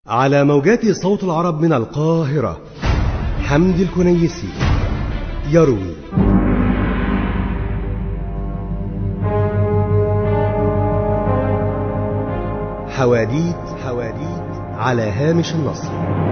على موجات صوت العرب من القاهرة حمد الكنيسي يروي حواديت حواديت على هامش النصر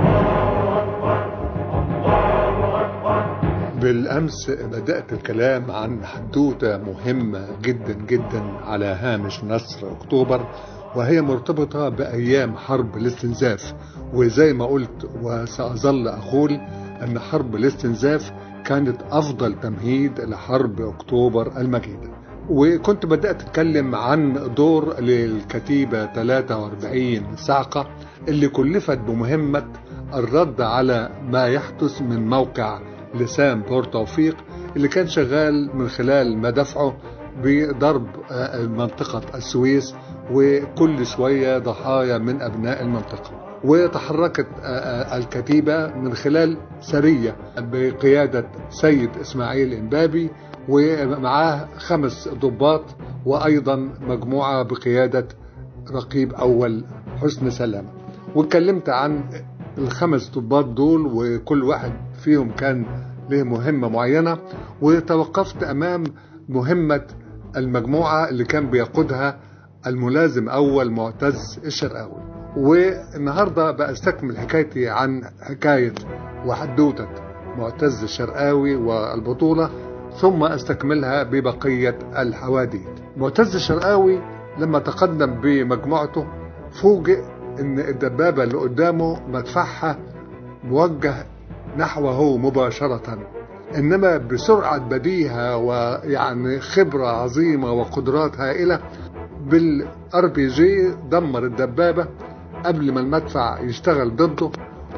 بالأمس بدأت الكلام عن حدوتة مهمة جدا جدا على هامش نصر أكتوبر وهي مرتبطة بأيام حرب الاستنزاف وزي ما قلت وسأظل أقول أن حرب الاستنزاف كانت أفضل تمهيد لحرب أكتوبر المجيدة وكنت بدأت أتكلم عن دور للكتيبة 43 صعقة اللي كلفت بمهمة الرد على ما يحدث من موقع لسان بور توفيق اللي كان شغال من خلال مدافعه بضرب منطقة السويس وكل شوية ضحايا من أبناء المنطقة وتحركت الكتيبة من خلال سرية بقيادة سيد إسماعيل إمبابي ومعاه خمس ضباط وأيضا مجموعة بقيادة رقيب أول حسن سلام واتكلمت عن الخمس ضباط دول وكل واحد فيهم كان له مهمة معينة وتوقفت أمام مهمة المجموعة اللي كان بيقودها الملازم أول معتز الشرقاوي والنهاردة بأستكمل حكايتي عن حكاية وحدوتة معتز الشرقاوي والبطولة ثم أستكملها ببقية الحواديت معتز الشرقاوي لما تقدم بمجموعته فوجئ ان الدبابة اللي قدامه مدفعها موجه نحوه مباشرة انما بسرعة بديهة ويعني خبرة عظيمة وقدرات هائلة بالار بي جي دمر الدبابة قبل ما المدفع يشتغل ضده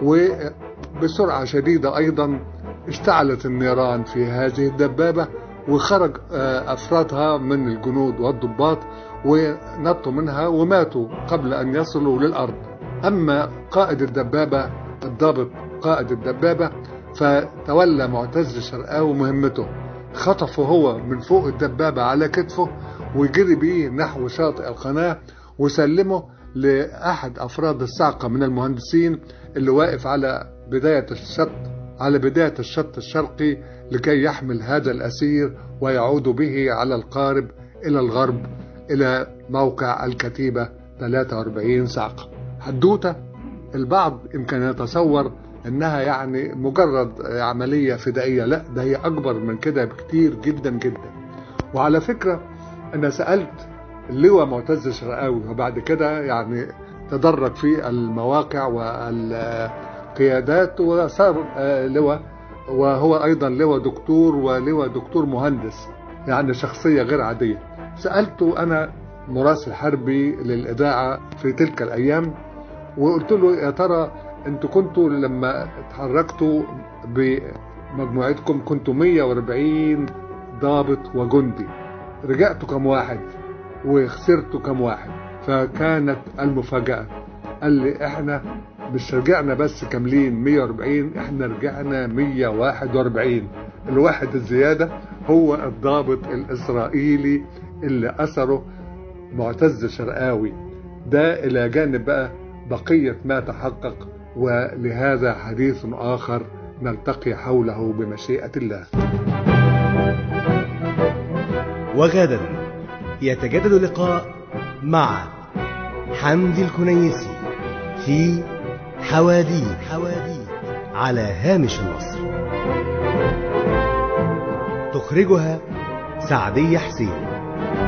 وبسرعة شديدة ايضا اشتعلت النيران في هذه الدبابة وخرج افرادها من الجنود والضباط ونطوا منها وماتوا قبل ان يصلوا للارض اما قائد الدبابة الضابط قائد الدبابة فتولى معتز الشرقاوي مهمته خطفه هو من فوق الدبابة على كتفه وجري بيه نحو شاطئ القناة وسلمه لأحد أفراد الصعقة من المهندسين اللي واقف على بداية الشط على بداية الشط الشرقي لكي يحمل هذا الأسير ويعود به على القارب إلى الغرب إلى موقع الكتيبة 43 صعقة حدوتة البعض يمكن يتصور انها يعني مجرد عمليه فدائيه لا ده هي اكبر من كده بكتير جدا جدا وعلى فكره انا سالت اللواء معتز الشرقاوي وبعد كده يعني تدرج في المواقع والقيادات وصار لواء وهو ايضا لواء دكتور ولواء دكتور مهندس يعني شخصيه غير عاديه سالته انا مراسل حربي للاذاعه في تلك الايام وقلت له يا ترى انتوا كنتوا لما اتحركتوا بمجموعتكم كنتوا 140 ضابط وجندي رجعتوا كم واحد وخسرتوا كم واحد فكانت المفاجأة قال لي احنا مش رجعنا بس كاملين 140 احنا رجعنا 141 الواحد الزيادة هو الضابط الإسرائيلي اللي أثره معتز شرقاوي ده إلى جانب بقى بقية ما تحقق ولهذا حديث آخر نلتقي حوله بمشيئة الله وغدا يتجدد اللقاء مع حمد الكنيسي في حواديت حواديت على هامش النصر تخرجها سعدية حسين